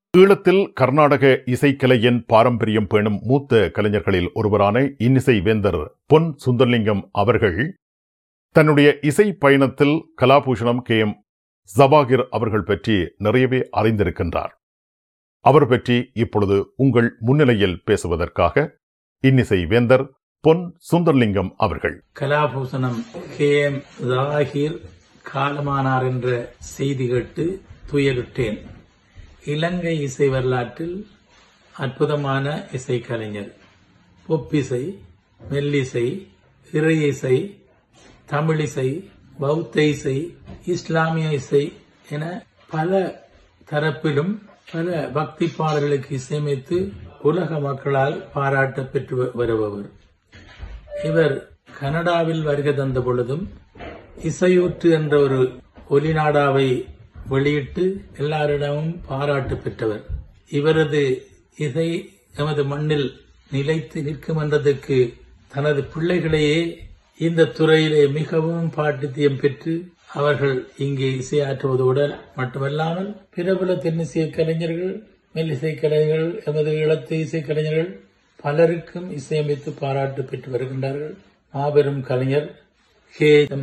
ஈழத்தில் கர்நாடக இசைக்கலையின் பாரம்பரியம் பேணும் மூத்த கலைஞர்களில் ஒருவரான இன்னிசை வேந்தர் பொன் சுந்தர்லிங்கம் அவர்கள் தன்னுடைய இசை பயணத்தில் கலாபூஷணம் கே எம் ஜவாகிர் அவர்கள் பற்றி நிறையவே அறிந்திருக்கின்றார் அவர் பற்றி இப்பொழுது உங்கள் முன்னிலையில் பேசுவதற்காக இன்னிசை வேந்தர் பொன் சுந்தர்லிங்கம் அவர்கள் கலாபூசணம் கே எம் ஜாகிர் காலமானார் என்ற செய்தி கேட்டு துயருட்டேன் இலங்கை இசை வரலாற்றில் அற்புதமான இசைக்கலைஞர் பொப்பிசை மெல்லிசை இறை இசை தமிழிசை பௌத்த இசை இஸ்லாமிய இசை என பல தரப்பிலும் பல பக்தி பாடல்களுக்கு இசையமைத்து உலக மக்களால் பாராட்ட பெற்று வருபவர் இவர் கனடாவில் வருகை தந்த பொழுதும் இசையூற்று என்ற ஒரு ஒலிநாடாவை வெளியிட்டு எல்லாரிடமும் பாராட்டு பெற்றவர் இவரது இசை எமது மண்ணில் நிலைத்து நிற்கும் என்றதற்கு தனது பிள்ளைகளையே இந்த துறையிலே மிகவும் பாட்டித்தியம் பெற்று அவர்கள் இங்கே இசையாற்றுவதோடு மட்டுமல்லாமல் பிரபல தென்னிசை கலைஞர்கள் மெல்லிசை கலைஞர்கள் எமது இளத்து இசை கலைஞர்கள் பலருக்கும் இசையமைத்து பாராட்டு பெற்று வருகின்றார்கள் மாபெரும் கலைஞர் கே